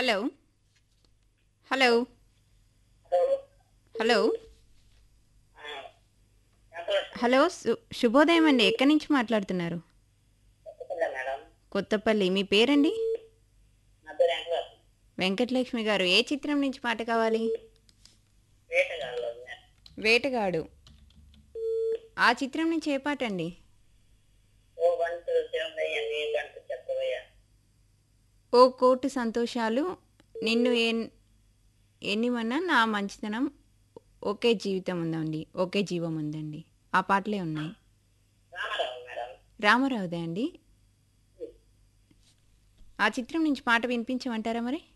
hello hello hello hello సు- శుభోదయం అండి ఎక్కడి నుంచి మాట్లాడుతున్నారు మేడం కొత్తపల్లి మీ పేరండి నా పేరు వెంకటరాజు వెంకటలక్ష్మి గారు ఏ చిత్రం నుంచి పాట కావాలి వేటగాళ్ళు వేటగాడు ఆ చిత్రం నుంచి ఏ పాట అండి ఓ గంట శివమయ్య నీ గంట చెప్పవయ్య ఓ కోటి సంతోషాలు నిన్ను ఏ ఎన్నివన్నా నా మంచితనం ఒకే జీవితం ఉందండి ఒకే జీవం ఉందండి ఆ పాటలే ఉన్నాయి రామారావు మేడం రామారావుదే అండి ఆ చిత్రం నుంచి పాట వినిపించమంటారా మరి